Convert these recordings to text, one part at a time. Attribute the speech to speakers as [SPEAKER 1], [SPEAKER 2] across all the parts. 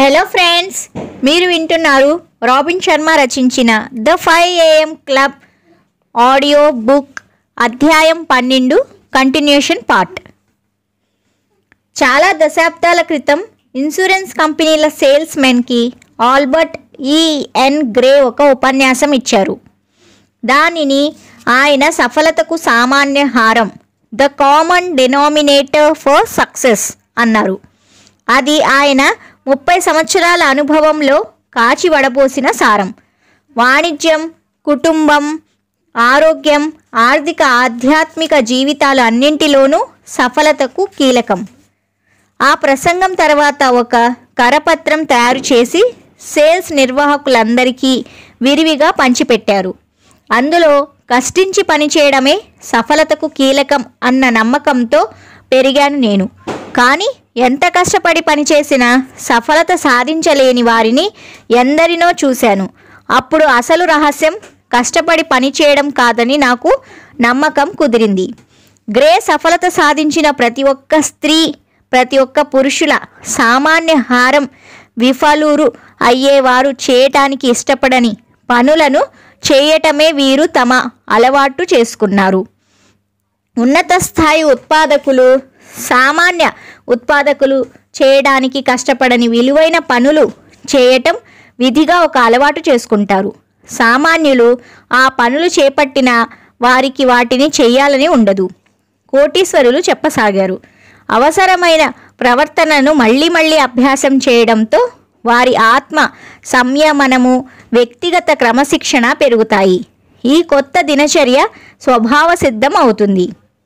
[SPEAKER 1] hello friends మీరు వింటున్నారు రాబిన్ శర్మ రచించిన the five AM club audio book అధ్యాయం పన్నెండు కంటిన్యూషన్ పార్ట్ చాలా దశాబ్దాల క్రితం ఇన్సూరెన్స్ కంపెనీల సేల్స్ మెన్కి ఆల్బర్ట్ ఈఎన్ గ్రే ఒక ఉపన్యాసం ఇచ్చారు దానిని ఆయన సఫలతకు సామాన్య హారం the common denominator for success అన్నారు అది ఆయన ముప్పై సంవత్సరాల అనుభవంలో కాచి వడపోసిన సారం వాణిజ్యం కుటుంబం ఆరోగ్యం ఆర్థిక ఆధ్యాత్మిక జీవితాలు అన్నింటిలోనూ సఫలతకు కీలకం ఆ ప్రసంగం తర్వాత ఒక కరపత్రం తయారు చేసి సేల్స్ నిర్వాహకులందరికీ విరివిగా పంచిపెట్టారు అందులో కష్టించి పనిచేయడమే సఫలతకు కీలకం అన్న నమ్మకంతో పెరిగాను నేను కానీ ఎంత కష్టపడి పనిచేసినా సఫలత సాధించలేని వారిని ఎందరినో చూశాను అప్పుడు అసలు రహస్యం కష్టపడి పనిచేయడం కాదని నాకు నమ్మకం కుదిరింది గ్రే సఫలత సాధించిన ప్రతి ఒక్క స్త్రీ ప్రతి ఒక్క పురుషుల సామాన్య హారం విఫలురు అయ్యేవారు చేయటానికి ఇష్టపడని పనులను చేయటమే వీరు తమ అలవాటు చేసుకున్నారు ఉన్నత స్థాయి ఉత్పాదకులు సామాన్య ఉత్పాదకులు చేయడానికి కష్టపడని విలువైన పనులు చేయటం విధిగా ఒక అలవాటు చేసుకుంటారు సామాన్యులు ఆ పనులు చేపట్టిన వారికి వాటిని చేయాలని ఉండదు కోటీశ్వరులు చెప్పసాగారు అవసరమైన ప్రవర్తనను మళ్ళీ మళ్ళీ అభ్యాసం చేయడంతో వారి ఆత్మ సంయమనము వ్యక్తిగత క్రమశిక్షణ పెరుగుతాయి ఈ కొత్త దినచర్య స్వభావ సిద్ధం అవుతుంది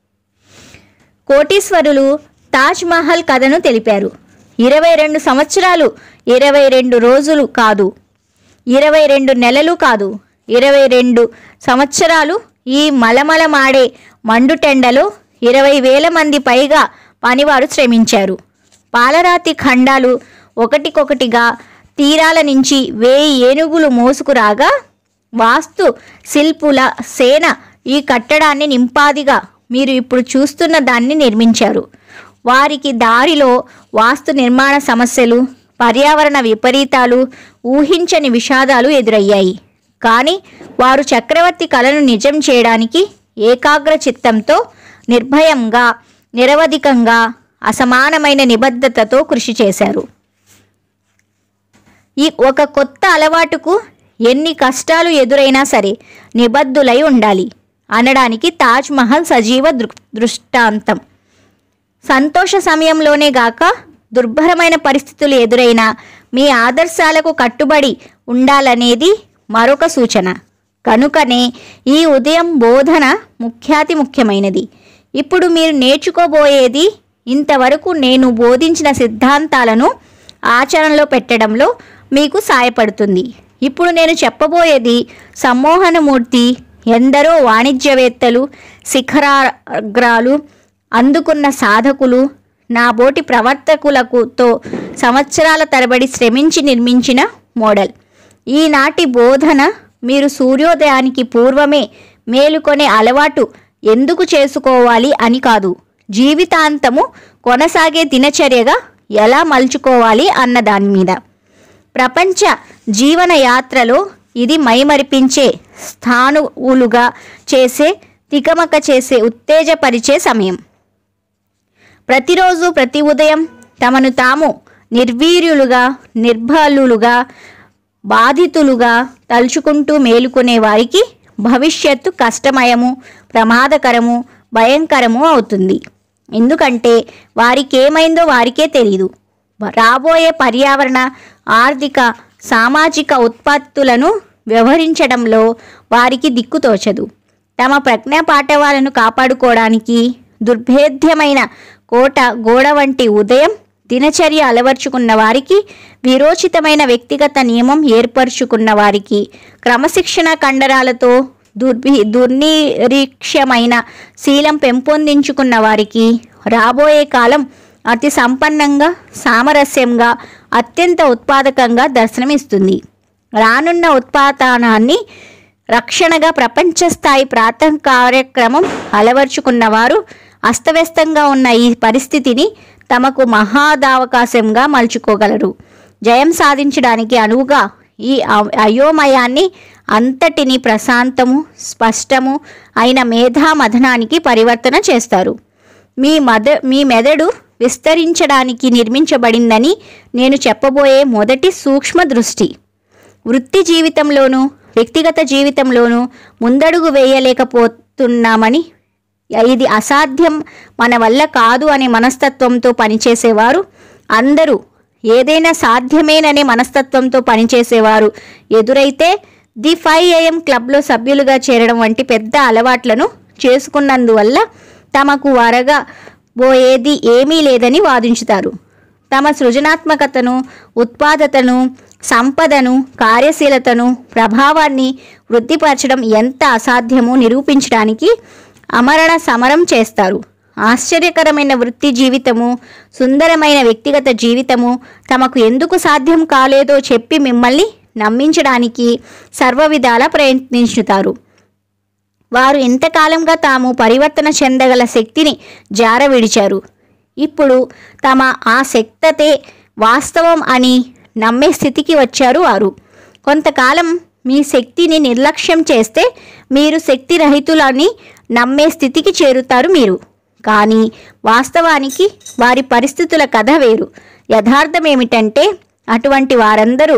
[SPEAKER 1] కోటీశ్వరులు తాజ్ మహల్ కథను తెలిపారు ఇరవై రెండు సంవత్సరాలు ఇరవై రెండు రోజులు కాదు ఇరవై రెండు నెలలు కాదు ఇరవై రెండు సంవత్సరాలు ఈ మలమలమాడే మండుటెండలో ఇరవై వేల మంది పైగా పనివారు శ్రమించారు పాలరాతి ఖండాలు ఒకటికొకటిగా తీరాల నుంచి వేయి ఏనుగులు మోసుకురాగా వాస్తు శిల్పుల సేన ఈ కట్టడాన్ని నింపాదిగా మీరు ఇప్పుడు చూస్తున్న దాన్ని నిర్మించారు వారికి దారిలో వాస్తు నిర్మాణ సమస్యలు పర్యావరణ విపరీతాలు ఊహించని విషాదాలు ఎదురయ్యాయి కానీ వారు చక్రవర్తి కళను నిజం చేయడానికి ఏకాగ్ర చిత్తంతో నిర్భయంగా నిరవధికంగా అసమానమైన నిబద్ధతతో కృషి చేశారు ఈ ఒక కొత్త అలవాటుకు ఎన్ని కష్టాలు ఎదురైనా సరే నిబద్ధులై ఉండాలి అనడానికి తాజ్ మహల్ సజీవ దృ దృష్టాంతం సంతోష సమయంలోనే గాక దుర్భరమైన పరిస్థితులు ఎదురైనా మీ ఆదర్శాలకు కట్టుబడి ఉండాలనేది మరొక సూచన కనుకనే ఈ ఉదయం బోధన ముఖ్యాతి ముఖ్యమైనది ఇప్పుడు మీరు నేర్చుకోబోయేది ఇంతవరకు నేను బోధించిన సిద్ధాంతాలను ఆచరణలో పెట్టడంలో మీకు సాయపడుతుంది ఇప్పుడు నేను చెప్పబోయేది సమ్మోహనమూర్తి ఎందరో వాణిజ్యవేత్తలు శిఖరాగ్రాలు అందుకున్న సాధకులు నా బోటి ప్రవర్తకులకుతో సంవత్సరాల తరబడి శ్రమించి నిర్మించిన మోడల్ ఈనాటి బోధన మీరు సూర్యోదయానికి పూర్వమే మేలుకొనే అలవాటు ఎందుకు చేసుకోవాలి అని కాదు జీవితాంతము కొనసాగే దినచర్యగా ఎలా మలుచుకోవాలి అన్న దాని మీద ప్రపంచ జీవన యాత్రలో ఇది మైమరిపించే స్థానువులుగా చేసే తికమక చేసే ఉత్తేజపరిచే సమయం ప్రతిరోజు ప్రతి ఉదయం తమను తాము నిర్వీర్యులుగా నిర్బలులుగా బాధితులుగా తలుచుకుంటూ మేలుకునే వారికి భవిష్యత్తు కష్టమయము ప్రమాదకరము భయంకరము అవుతుంది ఎందుకంటే వారికి ఏమైందో వారికే తెలియదు రాబోయే పర్యావరణ ఆర్థిక సామాజిక ఉత్పత్తులను వ్యవహరించడంలో వారికి దిక్కుతోచదు తమ ప్రజ్ఞా పాఠవాలను కాపాడుకోవడానికి దుర్భేద్యమైన కోట గోడ వంటి ఉదయం దినచర్య అలవర్చుకున్న వారికి విరోచితమైన వ్యక్తిగత నియమం ఏర్పరచుకున్న వారికి క్రమశిక్షణ కండరాలతో దుర్భి దుర్నిరీక్ష్యమైన శీలం పెంపొందించుకున్న వారికి రాబోయే కాలం అతి సంపన్నంగా సామరస్యంగా అత్యంత ఉత్పాదకంగా దర్శనమిస్తుంది రానున్న ఉత్పాదనాన్ని రక్షణగా ప్రపంచ స్థాయి ప్రాంతం కార్యక్రమం అలవర్చుకున్నవారు అస్తవ్యస్తంగా ఉన్న ఈ పరిస్థితిని తమకు మహాదావకాశంగా మలుచుకోగలరు జయం సాధించడానికి అనువుగా ఈ అ- అయోమయాన్ని అంతటిని ప్రశాంతము స్పష్టము అయిన మేధా మథనానికి పరివర్తన చేస్తారు మీ మద మీ మెదడు విస్తరించడానికి నిర్మించబడిందని నేను చెప్పబోయే మొదటి సూక్ష్మ దృష్టి వృత్తి జీవితంలోనూ వ్యక్తిగత జీవితంలోనూ ముందడుగు వేయలేకపోతున్నామని ఇది అసాధ్యం మన వల్ల కాదు అనే మనస్తత్వంతో పనిచేసేవారు అందరూ ఏదైనా సాధ్యమేననే మనస్తత్వంతో పనిచేసేవారు ఎదురైతే ది ఫైవ్ ఏఎం క్లబ్లో సభ్యులుగా చేరడం వంటి పెద్ద అలవాట్లను చేసుకున్నందువల్ల తమకు వరగా పోయేది ఏమీ లేదని వాదించుతారు తమ సృజనాత్మకతను ఉత్పాదతను సంపదను కార్యశీలతను ప్రభావాన్ని వృద్ధిపరచడం ఎంత అసాధ్యమో నిరూపించడానికి అమరణ సమరం చేస్తారు ఆశ్చర్యకరమైన వృత్తి జీవితము సుందరమైన వ్యక్తిగత జీవితము తమకు ఎందుకు సాధ్యం కాలేదో చెప్పి మిమ్మల్ని నమ్మించడానికి సర్వవిధాల ప్రయత్నించుతారు వారు ఇంతకాలంగా తాము పరివర్తన చెందగల శక్తిని జార విడిచారు ఇప్పుడు తమ ఆ శక్తతే వాస్తవం అని నమ్మే స్థితికి వచ్చారు వారు కొంతకాలం మీ శక్తిని నిర్లక్ష్యం చేస్తే మీరు శక్తి రహితులని నమ్మే స్థితికి చేరుతారు మీరు కానీ వాస్తవానికి వారి పరిస్థితుల కథ వేరు యథార్థం ఏమిటంటే అటువంటి వారందరూ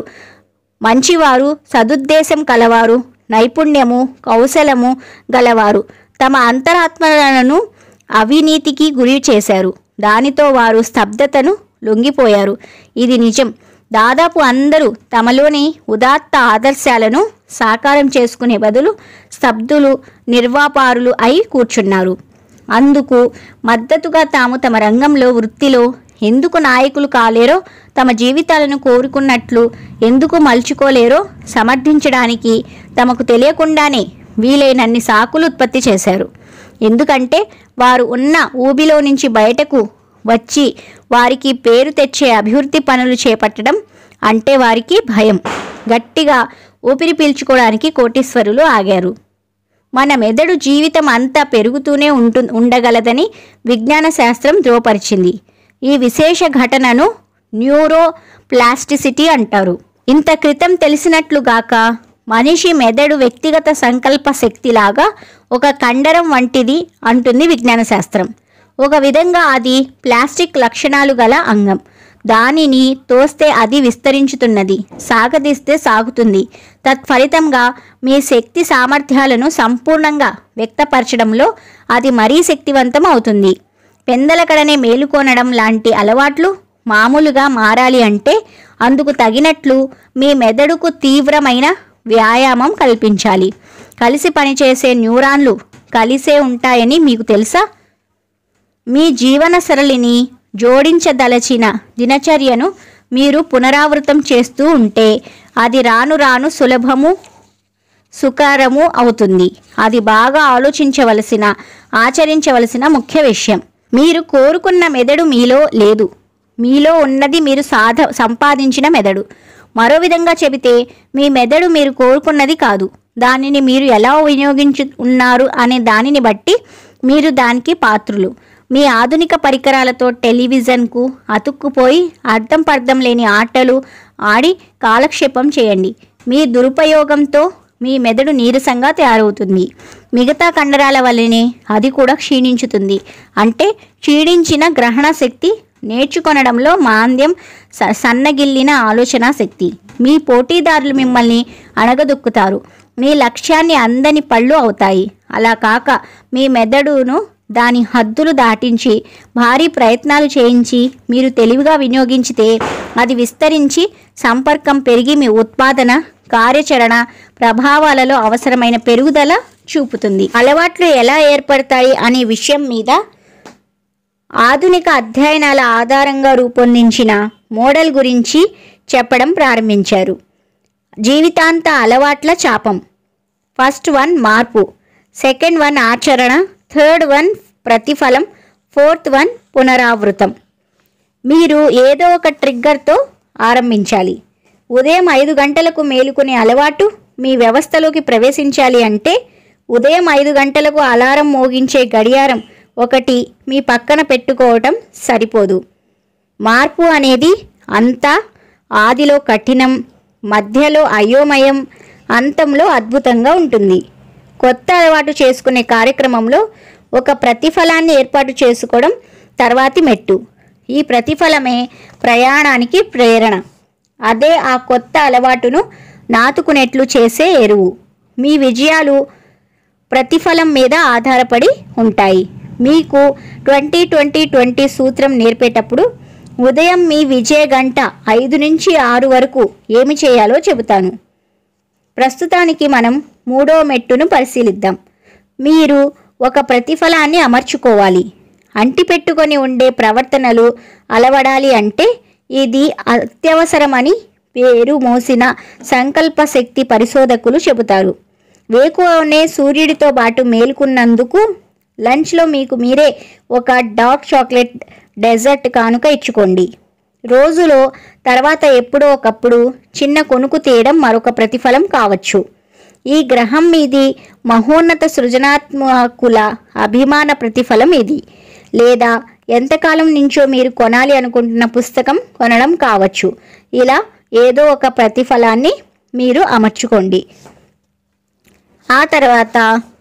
[SPEAKER 1] మంచివారు సదుద్దేశం కలవారు నైపుణ్యము కౌశలము గలవారు తమ అంతరాత్మలను అవినీతికి గురి చేశారు దానితో వారు స్తబ్దతను లొంగిపోయారు ఇది నిజం దాదాపు అందరూ తమలోని ఉదాత్త ఆదర్శాలను సాకారం చేసుకునే బదులు స్తబ్దులు నిర్వాపారులు అయి కూర్చున్నారు అందుకు మద్దతుగా తాము తమ రంగంలో వృత్తిలో ఎందుకు నాయకులు కాలేరో తమ జీవితాలను కోరుకున్నట్లు ఎందుకు మలుచుకోలేరో సమర్థించడానికి తమకు తెలియకుండానే వీలైనన్ని సాకులు ఉత్పత్తి చేశారు ఎందుకంటే వారు ఉన్న ఊబిలో నుంచి బయటకు వచ్చి వారికి పేరు తెచ్చే అభివృద్ధి పనులు చేపట్టడం అంటే వారికి భయం గట్టిగా ఊపిరి పీల్చుకోవడానికి కోటీశ్వరులు ఆగారు మన మెదడు జీవితం అంతా పెరుగుతూనే ఉంటు ఉండగలదని విజ్ఞాన శాస్త్రం ధృవపరిచింది ఈ విశేష ఘటనను న్యూరో ప్లాస్టిసిటీ అంటారు ఇంత క్రితం తెలిసినట్లుగాక మనిషి మెదడు వ్యక్తిగత సంకల్ప శక్తిలాగా ఒక కండరం వంటిది అంటుంది విజ్ఞాన శాస్త్రం ఒక విధంగా అది ప్లాస్టిక్ లక్షణాలు గల అంగం దానిని తోస్తే అది విస్తరించుతున్నది సాగదీస్తే సాగుతుంది తత్ఫలితంగా మీ శక్తి సామర్థ్యాలను సంపూర్ణంగా వ్యక్తపరచడంలో అది మరీ శక్తివంతం అవుతుంది పెందలకడనే మేలుకొనడం లాంటి అలవాట్లు మామూలుగా మారాలి అంటే అందుకు తగినట్లు మీ మెదడుకు తీవ్రమైన వ్యాయామం కల్పించాలి కలిసి పనిచేసే న్యూరాన్లు కలిసే ఉంటాయని మీకు తెలుసా మీ జీవన సరళిని జోడించదలచిన దినచర్యను మీరు పునరావృతం చేస్తూ ఉంటే అది రాను రాను సులభము సుకరము అవుతుంది అది బాగా ఆలోచించవలసిన ఆచరించవలసిన ముఖ్య విషయం మీరు కోరుకున్న మెదడు మీలో లేదు మీలో ఉన్నది మీరు సాధ సంపాదించిన మెదడు మరో విధంగా చెబితే మీ మెదడు మీరు కోరుకున్నది కాదు దానిని మీరు ఎలా వినియోగించు ఉన్నారు అనే దానిని బట్టి మీరు దానికి పాత్రులు మీ ఆధునిక పరికరాలతో టెలివిజన్కు అతుక్కుపోయి అర్థం పర్థం లేని ఆటలు ఆడి కాలక్షేపం చేయండి మీ దురుపయోగంతో మీ మెదడు నీరసంగా తయారవుతుంది మిగతా కండరాల వల్లనే అది కూడా క్షీణించుతుంది అంటే క్షీణించిన గ్రహణ శక్తి నేర్చుకొనడంలో మాంద్యం స- సన్నగిల్లిన ఆలోచన శక్తి మీ పోటీదారులు మిమ్మల్ని అణగదొక్కుతారు మీ లక్ష్యాన్ని అందని పళ్ళు అవుతాయి అలా కాక మీ మెదడును దాని హద్దులు దాటించి భారీ ప్రయత్నాలు చేయించి మీరు తెలివిగా వినియోగించితే అది విస్తరించి సంపర్కం పెరిగి మీ ఉత్పాదన కార్యాచరణ ప్రభావాలలో అవసరమైన పెరుగుదల చూపుతుంది అలవాట్లు ఎలా ఏర్పడతాయి అనే విషయం మీద ఆధునిక అధ్యయనాల ఆధారంగా రూపొందించిన మోడల్ గురించి చెప్పడం ప్రారంభించారు జీవితాంత అలవాట్ల చాపం ఫస్ట్ వన్ మార్పు సెకండ్ వన్ ఆచరణ థర్డ్ వన్ ప్రతిఫలం ఫోర్త్ వన్ పునరావృతం మీరు ఏదో ఒక ట్రిగ్గర్తో ఆరంభించాలి ఉదయం ఐదు గంటలకు మేలుకునే అలవాటు మీ వ్యవస్థలోకి ప్రవేశించాలి అంటే ఉదయం ఐదు గంటలకు అలారం మోగించే గడియారం ఒకటి మీ పక్కన పెట్టుకోవటం సరిపోదు మార్పు అనేది అంతా ఆదిలో కఠినం మధ్యలో అయోమయం అంతంలో అద్భుతంగా ఉంటుంది కొత్త అలవాటు చేసుకునే కార్యక్రమంలో ఒక ప్రతిఫలాన్ని ఏర్పాటు చేసుకోవడం తర్వాతి మెట్టు ఈ ప్రతిఫలమే ప్రయాణానికి ప్రేరణ అదే ఆ కొత్త అలవాటును నాటుకునేట్లు చేసే ఎరువు మీ విజయాలు ప్రతిఫలం మీద ఆధారపడి ఉంటాయి మీకు ట్వంటీ ట్వంటీ ట్వంటీ సూత్రం నేర్పేటప్పుడు ఉదయం మీ విజయ గంట ఐదు నుంచి ఆరు వరకు ఏమి చేయాలో చెబుతాను ప్రస్తుతానికి మనం మూడో మెట్టును పరిశీలిద్దాం మీరు ఒక ప్రతిఫలాన్ని అమర్చుకోవాలి అంటిపెట్టుకొని ఉండే ప్రవర్తనలు అలవడాలి అంటే ఇది అత్యవసరమని పేరు మోసిన సంకల్ప శక్తి పరిశోధకులు చెబుతారు వేకువనే సూర్యుడితో పాటు మేలుకున్నందుకు లంచ్లో మీకు మీరే ఒక డార్క్ చాక్లెట్ డెజర్ట్ కానుక ఇచ్చుకోండి రోజులో తర్వాత ఎప్పుడో ఒకప్పుడు చిన్న కొనుకు తీయడం మరొక ప్రతిఫలం కావచ్చు ఈ గ్రహం మీది మహోన్నత సృజనాత్మకుల అభిమాన ప్రతిఫలం ఇది లేదా ఎంతకాలం నుంచో మీరు కొనాలి అనుకుంటున్న పుస్తకం కొనడం కావచ్చు ఇలా ఏదో ఒక ప్రతిఫలాన్ని మీరు అమర్చుకోండి ఆ తర్వాత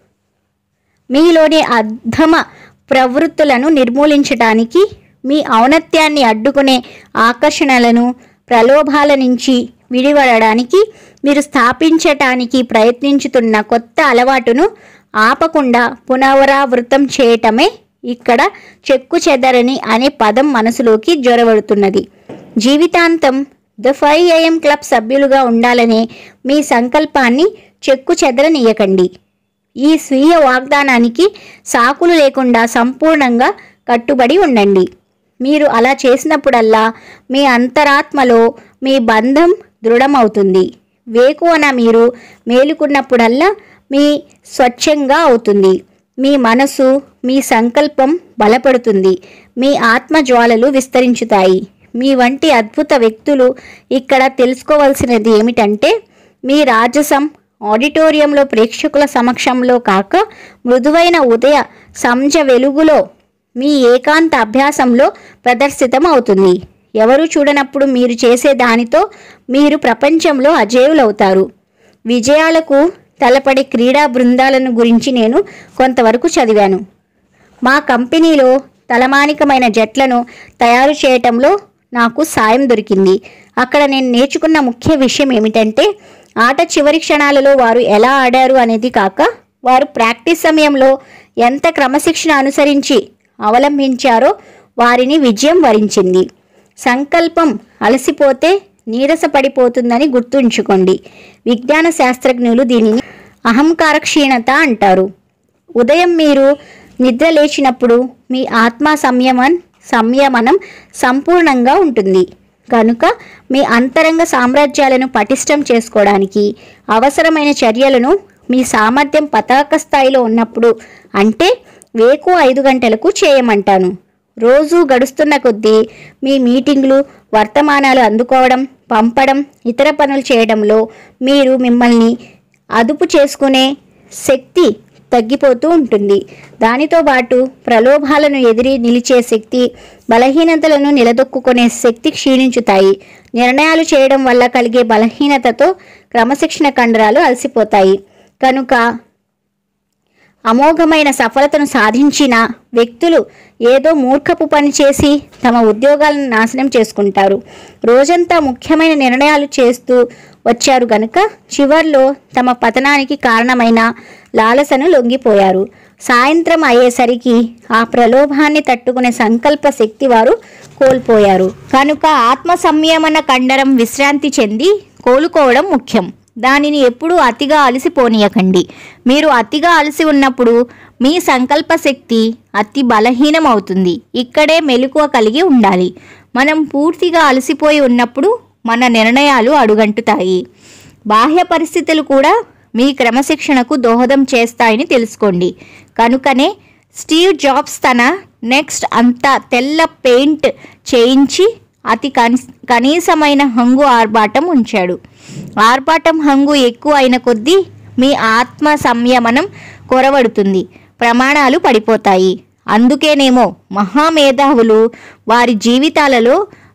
[SPEAKER 1] మీలోని అధమ ప్రవృత్తులను నిర్మూలించడానికి మీ ఔన్నత్యాన్ని అడ్డుకునే ఆకర్షణలను ప్రలోభాల నుంచి విడిపడడానికి మీరు స్థాపించటానికి ప్రయత్నించుతున్న కొత్త అలవాటును ఆపకుండా పునరావృతం చేయటమే ఇక్కడ చెక్కు చెదరని అనే పదం మనసులోకి జ్వరబడుతున్నది జీవితాంతం ద ఫైవ్ ఏఎం క్లబ్ సభ్యులుగా ఉండాలనే మీ సంకల్పాన్ని చెక్కు చెదరనీయకండి ఈ స్వీయ వాగ్దానానికి సాకులు లేకుండా సంపూర్ణంగా కట్టుబడి ఉండండి మీరు అలా చేసినప్పుడల్లా మీ అంతరాత్మలో మీ బంధం దృఢమవుతుంది వేకువన మీరు మేలుకున్నప్పుడల్లా మీ స్వచ్ఛంగా అవుతుంది మీ మనసు మీ సంకల్పం బలపడుతుంది మీ ఆత్మ జ్వాలలు విస్తరించుతాయి మీ వంటి అద్భుత వ్యక్తులు ఇక్కడ తెలుసుకోవాల్సినది ఏమిటంటే మీ రాజసం ఆడిటోరియంలో ప్రేక్షకుల సమక్షంలో కాక మృదువైన ఉదయ సంజ వెలుగులో మీ ఏకాంత అభ్యాసంలో ప్రదర్శితం అవుతుంది ఎవరు చూడనప్పుడు మీరు చేసే దానితో మీరు ప్రపంచంలో అజేయులవుతారు విజయాలకు తలపడే క్రీడా బృందాలను గురించి నేను కొంతవరకు చదివాను మా కంపెనీలో తలమానికమైన జట్లను తయారు చేయటంలో నాకు సాయం దొరికింది అక్కడ నేను నేర్చుకున్న ముఖ్య విషయం ఏమిటంటే ఆట చివరి క్షణాలలో వారు ఎలా ఆడారు అనేది కాక వారు ప్రాక్టీస్ సమయంలో ఎంత క్రమశిక్షణ అనుసరించి అవలంబించారో వారిని విజయం వరించింది సంకల్పం అలసిపోతే నీరసపడిపోతుందని గుర్తుంచుకోండి విజ్ఞాన శాస్త్రజ్ఞులు దీనిని అహంకార క్షీణత అంటారు ఉదయం మీరు నిద్ర లేచినప్పుడు మీ ఆత్మ సంయమన్ సంయమనం సంపూర్ణంగా ఉంటుంది కనుక మీ అంతరంగ సామ్రాజ్యాలను పటిష్టం చేసుకోవడానికి అవసరమైన చర్యలను మీ సామర్థ్యం పతాక స్థాయిలో ఉన్నప్పుడు అంటే వేకు ఐదు గంటలకు చేయమంటాను రోజు గడుస్తున్న కొద్దీ మీ మీటింగ్లు వర్తమానాలు అందుకోవడం పంపడం ఇతర పనులు చేయడంలో మీరు మిమ్మల్ని అదుపు చేసుకునే శక్తి తగ్గిపోతూ ఉంటుంది దానితో పాటు ప్రలోభాలను ఎదిరి నిలిచే శక్తి బలహీనతలను నిలదొక్కునే శక్తి క్షీణించుతాయి నిర్ణయాలు చేయడం వల్ల కలిగే బలహీనతతో క్రమశిక్షణ కండరాలు అలసిపోతాయి కనుక అమోఘమైన సఫలతను సాధించిన వ్యక్తులు ఏదో మూర్ఖపు పని చేసి తమ ఉద్యోగాలను నాశనం చేసుకుంటారు రోజంతా ముఖ్యమైన నిర్ణయాలు చేస్తూ వచ్చారు గనుక చివర్లో తమ పతనానికి కారణమైన లాలసను లొంగిపోయారు సాయంత్రం అయ్యేసరికి ఆ ప్రలోభాన్ని తట్టుకునే సంకల్ప శక్తి వారు కోల్పోయారు కనుక ఆత్మ సంయమన కండరం విశ్రాంతి చెంది కోలుకోవడం ముఖ్యం దానిని ఎప్పుడూ అతిగా అలసిపోనీయకండి మీరు అతిగా అలసి ఉన్నప్పుడు మీ సంకల్ప శక్తి అతి బలహీనం అవుతుంది ఇక్కడే మెలకువ కలిగి ఉండాలి మనం పూర్తిగా అలసిపోయి ఉన్నప్పుడు మన నిర్ణయాలు అడుగంటుతాయి బాహ్య పరిస్థితులు కూడా మీ క్రమశిక్షణకు దోహదం చేస్తాయని తెలుసుకోండి కనుకనే స్టీవ్ జాబ్స్ తన నెక్స్ట్ అంతా తెల్ల పెయింట్ చేయించి అతి కని కనీసమైన హంగు ఆర్భాటం ఉంచాడు ఆర్భాటం హంగు ఎక్కువ అయిన కొద్దీ మీ ఆత్మ సంయమనం కొరవడుతుంది ప్రమాణాలు పడిపోతాయి అందుకేనేమో మహామేధావులు వారి జీవితాలలో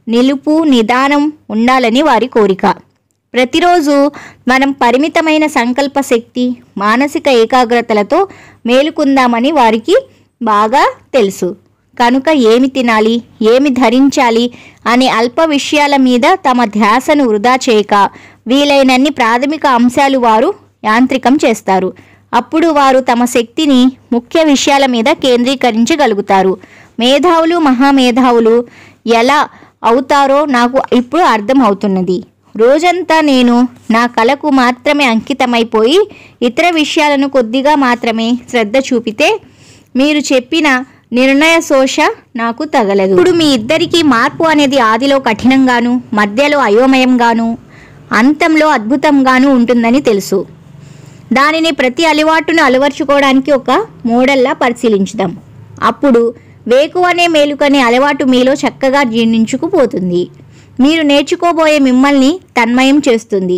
[SPEAKER 1] నిలుపు నిదానం ఉండాలని వారి కోరిక ప్రతిరోజు మనం పరిమితమైన సంకల్ప శక్తి మానసిక ఏకాగ్రతలతో మేలుకుందామని వారికి బాగా తెలుసు కనుక ఏమి తినాలి ఏమి ధరించాలి అనే అల్ప విషయాల మీద తమ ధ్యాసను వృధా చేయక వీలైనన్ని ప్రాథమిక అంశాలు వారు యాంత్రికం చేస్తారు అప్పుడు వారు తమ శక్తిని ముఖ్య విషయాల మీద కేంద్రీకరించగలుగుతారు మేధావులు మహామేధావులు ఎలా అవుతారో నాకు ఇప్పుడు అర్థం అవుతున్నది రోజంతా నేను నా కళకు మాత్రమే అంకితమైపోయి ఇతర విషయాలను కొద్దిగా మాత్రమే శ్రద్ధ చూపితే మీరు చెప్పిన నిర్ణయ శోష నాకు తగలదు ఇప్పుడు మీ ఇద్దరికీ మార్పు అనేది ఆదిలో కఠినంగాను మధ్యలో అయోమయంగాను అంతంలో అద్భుతంగాను ఉంటుందని తెలుసు దానిని ప్రతి అలవాటును అలవర్చుకోవడానికి ఒక మోడల్లా పరిశీలించుదాం అప్పుడు వేకు అనే మేలుకనే అలవాటు మీలో చక్కగా జీర్ణించుకుపోతుంది మీరు నేర్చుకోబోయే మిమ్మల్ని తన్మయం చేస్తుంది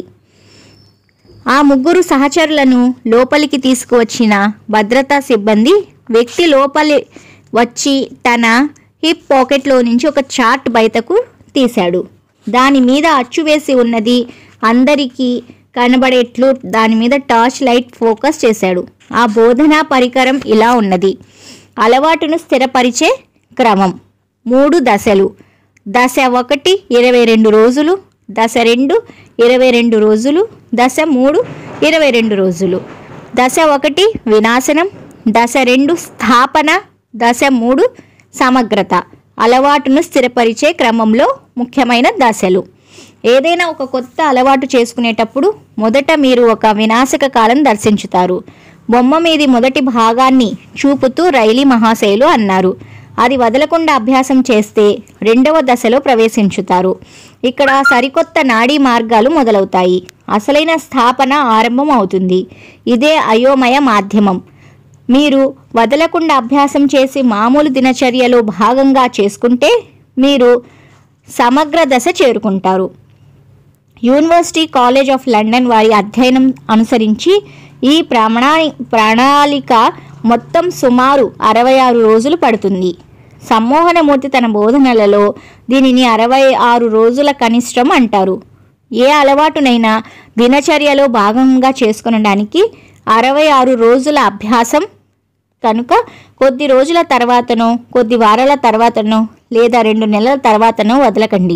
[SPEAKER 1] ఆ ముగ్గురు సహచరులను లోపలికి తీసుకువచ్చిన భద్రతా సిబ్బంది వ్యక్తి లోపలి వచ్చి తన హిప్ పాకెట్లో నుంచి ఒక చార్ట్ బయటకు తీశాడు దాని మీద అచ్చు వేసి ఉన్నది అందరికీ కనబడేట్లు దాని మీద టార్చ్ లైట్ ఫోకస్ చేశాడు ఆ బోధనా పరికరం ఇలా ఉన్నది అలవాటును స్థిరపరిచే క్రమం మూడు దశలు దశ ఒకటి ఇరవై రెండు రోజులు దశ రెండు ఇరవై రెండు రోజులు దశ మూడు ఇరవై రెండు రోజులు దశ ఒకటి వినాశనం దశ రెండు స్థాపన దశ మూడు సమగ్రత అలవాటును స్థిరపరిచే క్రమంలో ముఖ్యమైన దశలు ఏదైనా ఒక కొత్త అలవాటు చేసుకునేటప్పుడు మొదట మీరు ఒక వినాశక కాలం దర్శించుతారు బొమ్మ మీది మొదటి భాగాన్ని చూపుతూ రైలీ మహాశయులు అన్నారు అది వదలకుండా అభ్యాసం చేస్తే రెండవ దశలో ప్రవేశించుతారు ఇక్కడ సరికొత్త నాడీ మార్గాలు మొదలవుతాయి అసలైన స్థాపన ఆరంభం అవుతుంది ఇదే అయోమయ మాధ్యమం మీరు వదలకుండా అభ్యాసం చేసి మామూలు దినచర్యలో భాగంగా చేసుకుంటే మీరు సమగ్ర దశ చేరుకుంటారు యూనివర్సిటీ కాలేజ్ ఆఫ్ లండన్ వారి అధ్యయనం అనుసరించి ఈ ప్రణా ప్రణాళిక మొత్తం సుమారు అరవై ఆరు రోజులు పడుతుంది సమ్మోహనమూర్తి తన బోధనలలో దీనిని అరవై ఆరు రోజుల కనిష్టం అంటారు ఏ అలవాటునైనా దినచర్యలో భాగంగా చేసుకొనడానికి అరవై ఆరు రోజుల అభ్యాసం కనుక కొద్ది రోజుల తర్వాతనో కొద్ది వారాల తర్వాతనో లేదా రెండు నెలల తర్వాతనో వదలకండి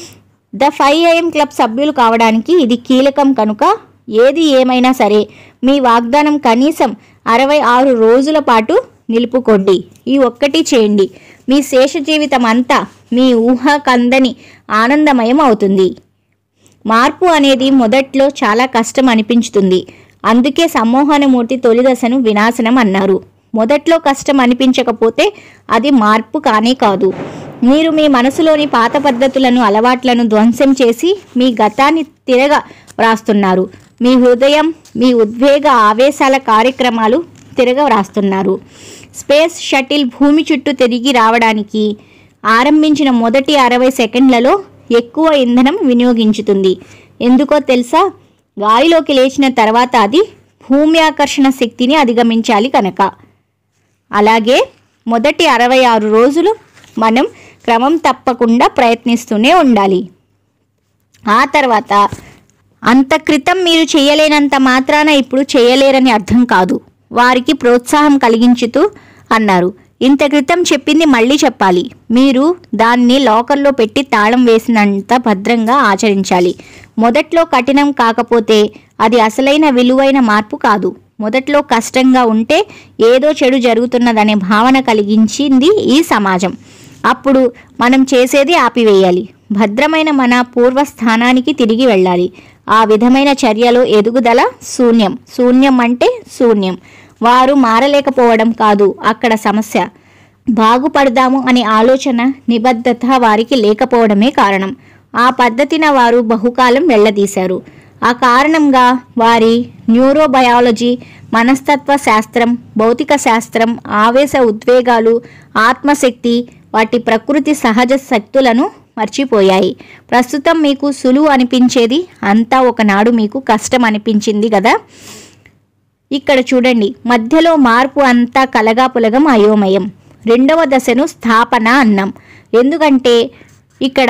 [SPEAKER 1] ద ఫైవ్ ఏఎం క్లబ్ సభ్యులు కావడానికి ఇది కీలకం కనుక ఏది ఏమైనా సరే మీ వాగ్దానం కనీసం అరవై ఆరు రోజుల పాటు నిలుపుకోండి ఈ ఒక్కటి చేయండి మీ శేష జీవితం అంతా మీ ఊహ కందని ఆనందమయం అవుతుంది మార్పు అనేది మొదట్లో చాలా కష్టం అనిపించుతుంది అందుకే సమ్మోహనమూర్తి తొలి దశను వినాశనం అన్నారు మొదట్లో కష్టం అనిపించకపోతే అది మార్పు కానే కాదు మీరు మీ మనసులోని పాత పద్ధతులను అలవాట్లను ధ్వంసం చేసి మీ గతాన్ని తిరగ వ్రాస్తున్నారు మీ హృదయం మీ ఉద్వేగ ఆవేశాల కార్యక్రమాలు తిరగ వ్రాస్తున్నారు స్పేస్ షటిల్ భూమి చుట్టూ తిరిగి రావడానికి ఆరంభించిన మొదటి అరవై సెకండ్లలో ఎక్కువ ఇంధనం వినియోగించుతుంది ఎందుకో తెలుసా గాలిలోకి లేచిన తర్వాత అది భూమి ఆకర్షణ శక్తిని అధిగమించాలి కనుక అలాగే మొదటి అరవై ఆరు రోజులు మనం క్రమం తప్పకుండా ప్రయత్నిస్తూనే ఉండాలి ఆ తర్వాత అంత క్రితం మీరు చేయలేనంత మాత్రాన ఇప్పుడు చేయలేరని అర్థం కాదు వారికి ప్రోత్సాహం కలిగించుతూ అన్నారు ఇంత క్రితం చెప్పింది మళ్ళీ చెప్పాలి మీరు దాన్ని లాకర్లో పెట్టి తాళం వేసినంత భద్రంగా ఆచరించాలి మొదట్లో కఠినం కాకపోతే అది అసలైన విలువైన మార్పు కాదు మొదట్లో కష్టంగా ఉంటే ఏదో చెడు జరుగుతున్నదనే భావన కలిగించింది ఈ సమాజం అప్పుడు మనం చేసేది ఆపివేయాలి భద్రమైన మన పూర్వస్థానానికి తిరిగి వెళ్ళాలి ఆ విధమైన చర్యలో ఎదుగుదల శూన్యం శూన్యం అంటే శూన్యం వారు మారలేకపోవడం కాదు అక్కడ సమస్య బాగుపడదాము అనే ఆలోచన నిబద్ధత వారికి లేకపోవడమే కారణం ఆ పద్ధతిన వారు బహుకాలం వెళ్ళదీశారు ఆ కారణంగా వారి న్యూరోబయాలజీ మనస్తత్వ శాస్త్రం భౌతిక శాస్త్రం ఆవేశ ఉద్వేగాలు ఆత్మశక్తి వాటి ప్రకృతి సహజ శక్తులను మర్చిపోయాయి ప్రస్తుతం మీకు సులువు అనిపించేది అంతా ఒకనాడు మీకు కష్టం అనిపించింది కదా ఇక్కడ చూడండి మధ్యలో మార్పు అంతా కలగాపులగం అయోమయం రెండవ దశను స్థాపన అన్నాం ఎందుకంటే ఇక్కడ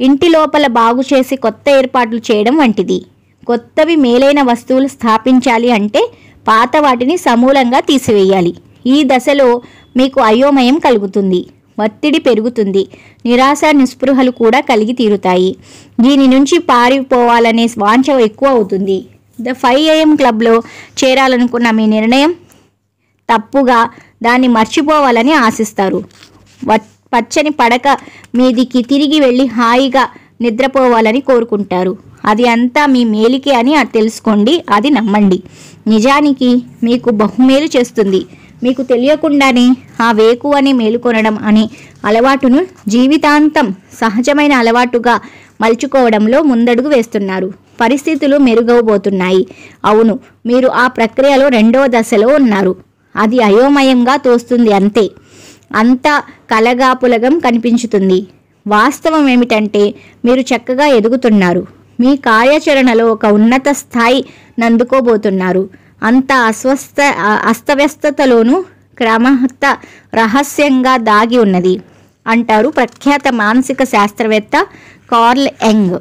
[SPEAKER 1] ఇంటి లోపల బాగు చేసి కొత్త ఏర్పాట్లు చేయడం వంటిది కొత్తవి మేలైన వస్తువులు స్థాపించాలి అంటే పాత వాటిని సమూలంగా తీసివేయాలి ఈ దశలో మీకు అయోమయం కలుగుతుంది ఒత్తిడి పెరుగుతుంది నిరాశ నిస్పృహలు కూడా కలిగి తీరుతాయి దీని నుంచి పారిపోవాలనే వాంఛ ఎక్కువ అవుతుంది ద ఫైవ్ ఏఎం క్లబ్లో చేరాలనుకున్న మీ నిర్ణయం తప్పుగా దాన్ని మర్చిపోవాలని ఆశిస్తారు వ- పచ్చని పడక మీదికి తిరిగి వెళ్ళి హాయిగా నిద్రపోవాలని కోరుకుంటారు అది అంతా మీ మేలికే అని అది తెలుసుకోండి అది నమ్మండి నిజానికి మీకు బహుమేలు చేస్తుంది మీకు తెలియకుండానే ఆ వేకువని మేలుకొనడం అనే అలవాటును జీవితాంతం సహజమైన అలవాటుగా మలుచుకోవడంలో ముందడుగు వేస్తున్నారు పరిస్థితులు మెరుగవబోతున్నాయి అవును మీరు ఆ ప్రక్రియలో రెండవ దశలో ఉన్నారు అది అయోమయంగా తోస్తుంది అంతే అంత కలగాపులగం కనిపించుతుంది వాస్తవం ఏమిటంటే మీరు చక్కగా ఎదుగుతున్నారు మీ కార్యాచరణలో ఒక ఉన్నత స్థాయి నందుకోబోతున్నారు అంత అస్వస్థ అ- అస్తవ్యస్తతలోనూ క్రమత రహస్యంగా దాగి ఉన్నది అంటారు ప్రఖ్యాత మానసిక శాస్త్రవేత్త కార్ల్ యంగ్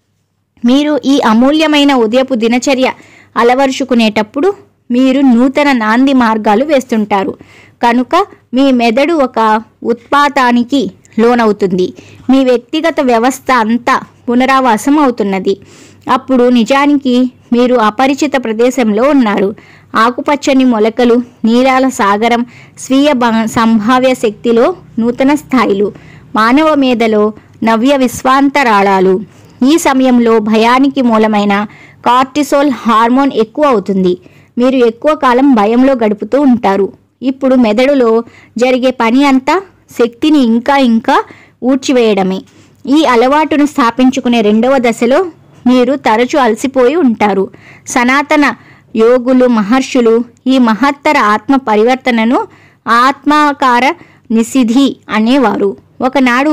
[SPEAKER 1] మీరు ఈ అమూల్యమైన ఉదయపు దినచర్య అలవరుచుకునేటప్పుడు మీరు నూతన నాంది మార్గాలు వేస్తుంటారు కనుక మీ మెదడు ఒక ఉత్పాతానికి లోనవుతుంది మీ వ్యక్తిగత వ్యవస్థ అంతా పునరావాసం అవుతున్నది అప్పుడు నిజానికి మీరు అపరిచిత ప్రదేశంలో ఉన్నారు ఆకుపచ్చని మొలకలు నీలాల సాగరం స్వీయ బ- సంభావ్య శక్తిలో నూతన స్థాయిలు మానవ మేధలో నవ్య విశ్వాంతరాళాలు ఈ సమయంలో భయానికి మూలమైన కార్టిసోల్ హార్మోన్ ఎక్కువ అవుతుంది మీరు ఎక్కువ కాలం భయంలో గడుపుతూ ఉంటారు ఇప్పుడు మెదడులో జరిగే పని అంతా శక్తిని ఇంకా ఇంకా ఊడ్చివేయడమే ఈ అలవాటును స్థాపించుకునే రెండవ దశలో మీరు తరచూ అలసిపోయి ఉంటారు సనాతన యోగులు మహర్షులు ఈ మహత్తర ఆత్మ పరివర్తనను ఆత్మాకార నిసిధి అనేవారు ఒకనాడు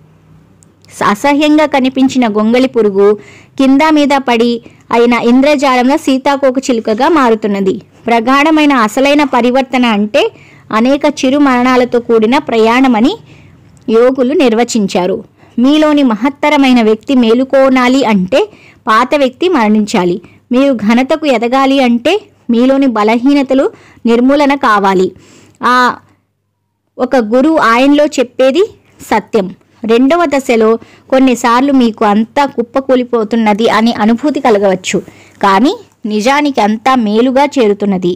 [SPEAKER 1] అసహ్యంగా కనిపించిన గొంగళి పురుగు కింద మీద పడి అయిన ఇంద్రజాలంలో సీతాకోక చిలుకగా మారుతున్నది ప్రగాఢమైన అసలైన పరివర్తన అంటే అనేక చిరు మరణాలతో కూడిన ప్రయాణమని యోగులు నిర్వచించారు మీలోని మహత్తరమైన వ్యక్తి మేలుకోనాలి అంటే పాత వ్యక్తి మరణించాలి మీరు ఘనతకు ఎదగాలి అంటే మీలోని బలహీనతలు నిర్మూలన కావాలి ఆ ఒక గురువు ఆయనలో చెప్పేది సత్యం రెండవ దశలో కొన్నిసార్లు మీకు అంతా కుప్పకూలిపోతున్నది అని అనుభూతి కలగవచ్చు కానీ నిజానికి అంతా మేలుగా చేరుతున్నది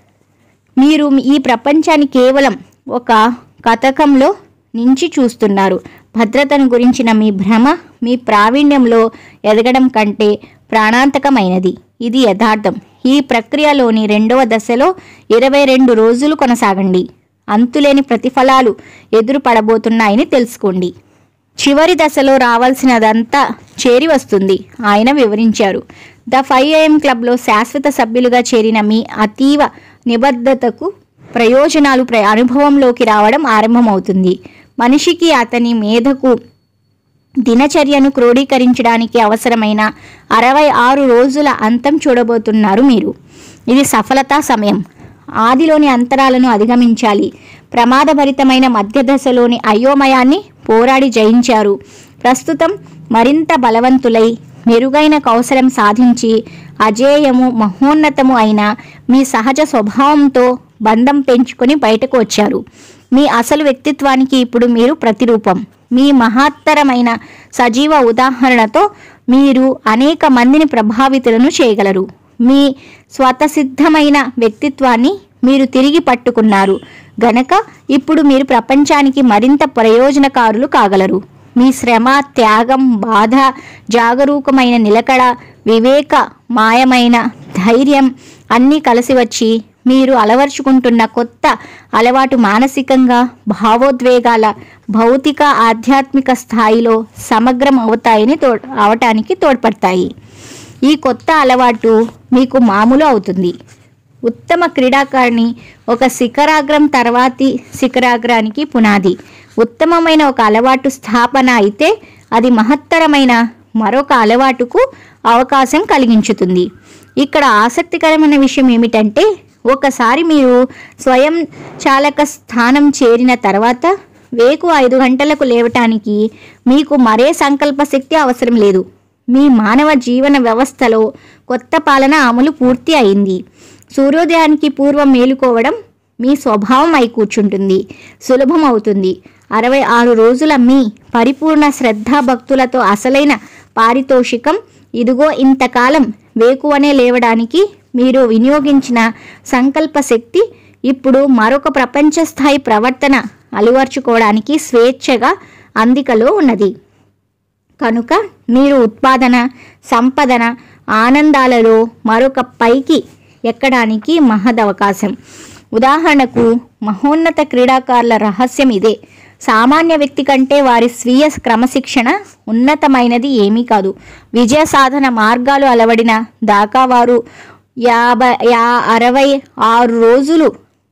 [SPEAKER 1] మీరు ఈ ప్రపంచాన్ని కేవలం ఒక కథకంలో నుంచి చూస్తున్నారు భద్రతను గురించిన మీ భ్రమ మీ ప్రావీణ్యంలో ఎదగడం కంటే ప్రాణాంతకమైనది ఇది యథార్థం ఈ ప్రక్రియలోని రెండవ దశలో ఇరవై రెండు రోజులు కొనసాగండి అంతులేని ప్రతిఫలాలు ఎదురు పడబోతున్నాయని తెలుసుకోండి చివరి దశలో రావాల్సినదంతా చేరి వస్తుంది ఆయన వివరించారు ద ఫైవ్ ఏఎం క్లబ్లో శాశ్వత సభ్యులుగా చేరిన మీ అతీవ నిబద్ధతకు ప్రయోజనాలు ప్ర అనుభవంలోకి రావడం ఆరంభమవుతుంది మనిషికి అతని మేధకు దినచర్యను క్రోడీకరించడానికి అవసరమైన అరవై ఆరు రోజుల అంతం చూడబోతున్నారు మీరు ఇది సఫలతా సమయం ఆదిలోని అంతరాలను అధిగమించాలి ప్రమాదభరితమైన మధ్య దశలోని అయోమయాన్ని పోరాడి జయించారు ప్రస్తుతం మరింత బలవంతులై మెరుగైన కౌశలం సాధించి అజేయము మహోన్నతము అయిన మీ సహజ స్వభావంతో బంధం పెంచుకొని బయటకు వచ్చారు మీ అసలు వ్యక్తిత్వానికి ఇప్పుడు మీరు ప్రతిరూపం మీ మహత్తరమైన సజీవ ఉదాహరణతో మీరు అనేక మందిని ప్రభావితులను చేయగలరు మీ స్వతసిద్ధమైన వ్యక్తిత్వాన్ని మీరు తిరిగి పట్టుకున్నారు గనక ఇప్పుడు మీరు ప్రపంచానికి మరింత ప్రయోజనకారులు కాగలరు మీ శ్రమ త్యాగం బాధ జాగరూకమైన నిలకడ వివేక మాయమైన ధైర్యం అన్నీ కలిసి వచ్చి మీరు అలవర్చుకుంటున్న కొత్త అలవాటు మానసికంగా భావోద్వేగాల భౌతిక ఆధ్యాత్మిక స్థాయిలో సమగ్రం అవుతాయని తో అవటానికి తోడ్పడతాయి ఈ కొత్త అలవాటు మీకు మామూలు అవుతుంది ఉత్తమ క్రీడాకారిణి ఒక శిఖరాగ్రం తర్వాతి శిఖరాగ్రానికి పునాది ఉత్తమమైన ఒక అలవాటు స్థాపన అయితే అది మహత్తరమైన మరొక అలవాటుకు అవకాశం కలిగించుతుంది ఇక్కడ ఆసక్తికరమైన విషయం ఏమిటంటే ఒకసారి మీరు స్వయం చాలక స్థానం చేరిన తర్వాత వేకు ఐదు గంటలకు లేవటానికి మీకు మరే సంకల్ప శక్తి అవసరం లేదు మీ మానవ జీవన వ్యవస్థలో కొత్త పాలన అమలు పూర్తి అయింది సూర్యోదయానికి పూర్వం మేలుకోవడం మీ స్వభావం అయి కూర్చుంటుంది సులభం అవుతుంది అరవై ఆరు రోజుల మీ పరిపూర్ణ శ్రద్ధాభక్తులతో అసలైన పారితోషికం ఇదిగో ఇంతకాలం వేకువనే లేవడానికి మీరు వినియోగించిన సంకల్ప శక్తి ఇప్పుడు మరొక ప్రపంచ స్థాయి ప్రవర్తన అలవర్చుకోవడానికి స్వేచ్ఛగా అందికలో ఉన్నది కనుక మీరు ఉత్పాదన సంపదన ఆనందాలలో మరొక పైకి ఎక్కడానికి మహదవకాశం ఉదాహరణకు మహోన్నత క్రీడాకారుల రహస్యం ఇదే సామాన్య వ్యక్తి కంటే వారి స్వీయ క్రమశిక్షణ ఉన్నతమైనది ఏమీ కాదు విజయ సాధన మార్గాలు అలవడిన దాకా వారు యాభై యా అరవై ఆరు రోజులు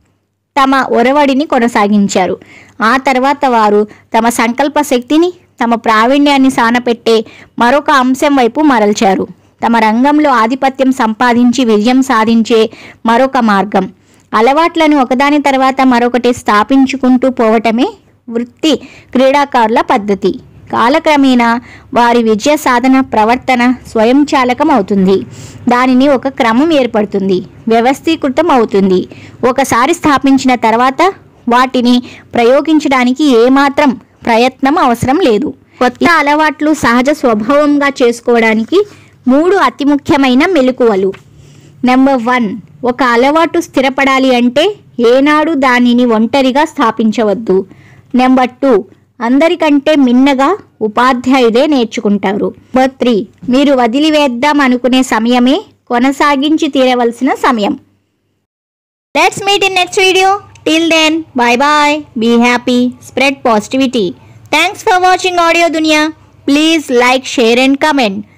[SPEAKER 1] తమ ఒరవడిని కొనసాగించారు ఆ తర్వాత వారు తమ సంకల్ప శక్తిని తమ ప్రావీణ్యాన్ని సానపెట్టే మరొక అంశం వైపు మరల్చారు తమ రంగంలో ఆధిపత్యం సంపాదించి విజయం సాధించే మరొక మార్గం అలవాట్లను ఒకదాని తర్వాత మరొకటి స్థాపించుకుంటూ పోవటమే వృత్తి క్రీడాకారుల పద్ధతి కాలక్రమేణా వారి విజయ సాధన ప్రవర్తన స్వయంచాలకం అవుతుంది దానిని ఒక క్రమం ఏర్పడుతుంది వ్యవస్థీకృతం అవుతుంది ఒకసారి స్థాపించిన తర్వాత వాటిని ప్రయోగించడానికి ఏమాత్రం ప్రయత్నం అవసరం లేదు కొత్త అలవాట్లు సహజ స్వభావంగా చేసుకోవడానికి మూడు అతి ముఖ్యమైన మెలకువలు నెంబర్ వన్ ఒక అలవాటు స్థిరపడాలి అంటే ఏనాడు దానిని ఒంటరిగా స్థాపించవద్దు నెంబర్ టూ అందరికంటే మిన్నగా ఉపాధ్యాయుడే నేర్చుకుంటారు నెంబర్ త్రీ మీరు వదిలివేద్దాం అనుకునే సమయమే కొనసాగించి తీరవలసిన సమయం let's meet in next video till then bye bye be happy spread positivity thanks for watching audio Duniya please like share and comment